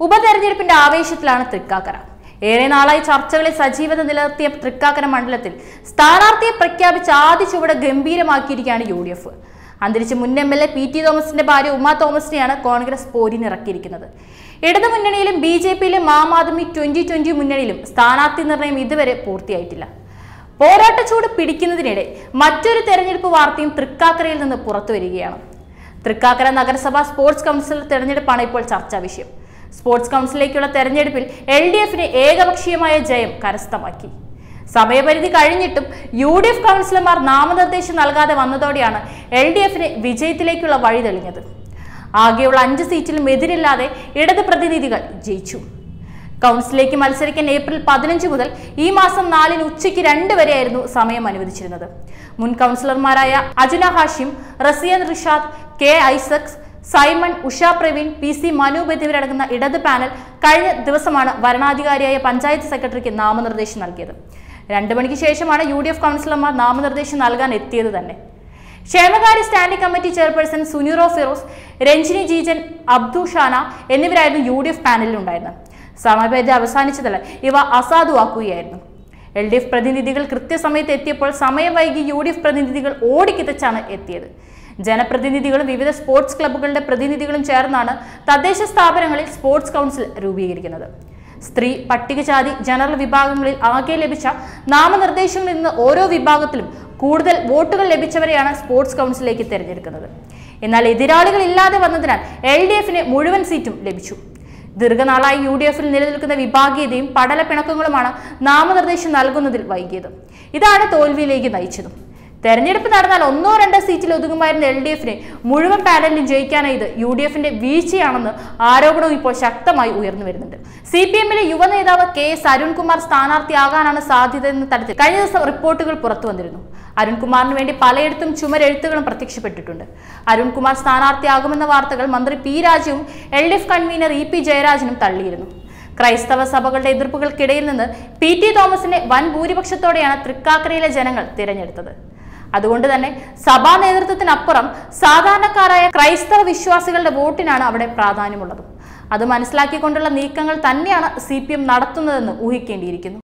ഉപതെരഞ്ഞെടുപ്പിന്റെ ആവേശത്തിലാണ് തൃക്കാക്കര ഏറെ നാളായി ചർച്ചകളിൽ സജീവത നിലനിർത്തിയ തൃക്കാക്കര മണ്ഡലത്തിൽ സ്ഥാനാർത്ഥിയെ പ്രഖ്യാപിച്ച് ആദ്യ ചുവട് ഗംഭീരമാക്കിയിരിക്കുകയാണ് യു ഡി എഫ് അന്തരിച്ച മുൻ M L A P T തോമസിന്റെ ഭാര്യ ഉമാ തോമസിനെയാണ് കോൺഗ്രസ് പോരിനിറക്കിയിരിക്കുന്നത് ഇടതു മുന്നണിയിലും ബി ജെ പിയിലും ആം ആദ്മി ട്വന്റി ട്വന്റി മുന്നണിയിലും സ്ഥാനാർത്ഥി നിർണയം ഇതുവരെ പൂർത്തിയായിട്ടില്ല പോരാട്ടച്ചൂട് പിടിക്കുന്നതിനിടെ മറ്റൊരു തെരഞ്ഞെടുപ്പ് വാർത്തയും തൃക്കാക്കരയിൽ നിന്ന് പുറത്തു വരികയാണ് തൃക്കാക്കര നഗരസഭ സ്പോർട്സ് കൗൺസിലർ തെരഞ്ഞെടുപ്പാണ് ഇപ്പോൾ ചർച്ചാ വിഷയം സ്പോർട്സ് കൗൺസിലേക്കുള്ള തെരഞ്ഞെടുപ്പിൽ എൽ ഡി എഫിന് ഏകപക്ഷീയമായ ജയം കരസ്ഥമാക്കി സമയപരിധി കഴിഞ്ഞിട്ടും യു ഡി എഫ് കൗൺസിലർമാർ നാമനിർദ്ദേശം നൽകാതെ വന്നതോടെയാണ് എൽ ഡി എഫിന് വിജയത്തിലേക്കുള്ള വഴി തെളിഞ്ഞത് ആകെയുള്ള അഞ്ച് സീറ്റിലും എതിരില്ലാതെ ഇടത് പ്രതിനിധികൾ ജയിച്ചു കൗൺസിലേക്ക് മത്സരിക്കാൻ ഏപ്രിൽ പതിനഞ്ച് മുതൽ ഈ മാസം നാലിന് ഉച്ചയ്ക്ക് രണ്ട് വരെയായിരുന്നു സമയം അനുവദിച്ചിരുന്നത് മുൻ കൗൺസിലർമാരായ Ajuna Hashim Rasiyan Rishad K Isaacs Simon Usha Praveen P C Manoop എന്നിവരടങ്ങുന്ന ഇടത് പാനൽ കഴിഞ്ഞ ദിവസമാണ് വരണാധികാരിയായ പഞ്ചായത്ത് സെക്രട്ടറിക്ക് നാമനിർദ്ദേശം നൽകിയത് രണ്ടു മണിക്ക് ശേഷമാണ് യു ഡി എഫ് കൗൺസിലർമാർ നാമനിർദ്ദേശം നൽകാൻ എത്തിയത് തന്നെ ക്ഷേമകാര്യ സ്റ്റാൻഡിംഗ് കമ്മിറ്റി ചെയർപേഴ്സൺ സുനീറോ ഫിറോസ് രഞ്ജിനി ജീജൻ അബ്ദു ഷാന എന്നിവരായിരുന്നു യു ഡി എഫ് പാനലിൽ ഉണ്ടായിരുന്നത് സമയപരിധി അവസാനിച്ചതല്ല ഇവ അസാധുവാക്കുകയായിരുന്നു എൽ ഡി എഫ് പ്രതിനിധികൾ കൃത്യസമയത്ത് എത്തിയപ്പോൾ സമയം വൈകി യു ഡി എഫ് പ്രതിനിധികൾ ഓടിക്കിതച്ചാണ് എത്തിയത് ജനപ്രതിനിധികളും വിവിധ സ്പോർട്സ് ക്ലബ്ബുകളുടെ പ്രതിനിധികളും ചേർന്നാണ് തദ്ദേശ സ്ഥാപനങ്ങളിൽ സ്പോർട്സ് കൗൺസിൽ രൂപീകരിക്കുന്നത് സ്ത്രീ പട്ടികജാതി ജനറൽ വിഭാഗങ്ങളിൽ ആകെ ലഭിച്ച നാമനിർദ്ദേശങ്ങളിൽ നിന്ന് ഓരോ വിഭാഗത്തിലും കൂടുതൽ വോട്ടുകൾ ലഭിച്ചവരെയാണ് സ്പോർട്സ് കൗൺസിലേക്ക് തിരഞ്ഞെടുക്കുന്നത് എന്നാൽ എതിരാളികൾ ഇല്ലാതെ വന്നതിനാൽ എൽ ഡി എഫിന് മുഴുവൻ സീറ്റും ലഭിച്ചു ദീർഘനാളായി യു ഡി എഫിൽ നിലനിൽക്കുന്ന വിഭാഗീയതയും പടലപ്പിണക്കങ്ങളുമാണ് നാമനിർദ്ദേശം നൽകുന്നതിൽ വൈകിയത് ഇതാണ് തോൽവിയിലേക്ക് നയിച്ചതും തെരഞ്ഞെടുപ്പ് നടന്നാൽ ഒന്നോ രണ്ടോ സീറ്റിൽ ഒതുങ്ങുമായിരുന്ന എൽ ഡി എഫിനെ മുഴുവൻ പാനലിലും ജയിക്കാനായത് യു ഡി എഫിന്റെ വീഴ്ചയാണെന്ന് ആരോപണവും ഇപ്പോൾ ശക്തമായി ഉയർന്നു വരുന്നുണ്ട് സി പി എമ്മിലെ യുവ നേതാവ് കെ എസ് അരുൺകുമാർ സ്ഥാനാർത്ഥിയാകാനാണ് സാധ്യതയെന്ന തരത്തിൽ കഴിഞ്ഞ ദിവസം റിപ്പോർട്ടുകൾ പുറത്തു വന്നിരുന്നു അരുൺകുമാറിന് വേണ്ടി പലയിടത്തും ചുമരെഴുത്തുകളും പ്രത്യക്ഷപ്പെട്ടിട്ടുണ്ട് അരുൺകുമാർ സ്ഥാനാർത്ഥിയാകുമെന്ന വാർത്തകൾ മന്ത്രി പി രാജുവും L D F convener E P ജയരാജനും തള്ളിയിരുന്നു ക്രൈസ്തവ സഭകളുടെ എതിർപ്പുകൾക്കിടയിൽ നിന്ന് പി ടി തോമസിനെ വൻ ഭൂരിപക്ഷത്തോടെയാണ് തൃക്കാക്കരയിലെ ജനങ്ങൾ തിരഞ്ഞെടുത്തത് അതുകൊണ്ട് തന്നെ സഭാ നേതൃത്വത്തിനപ്പുറം സാധാരണക്കാരായ ക്രൈസ്തവ വിശ്വാസികളുടെ വോട്ടിനാണ് അവിടെ പ്രാധാന്യമുള്ളത് അത് മനസ്സിലാക്കിക്കൊണ്ടുള്ള നീക്കങ്ങൾ തന്നെയാണ് സി പി എം നടത്തുന്നതെന്ന് ഊഹിക്കേണ്ടിയിരിക്കുന്നു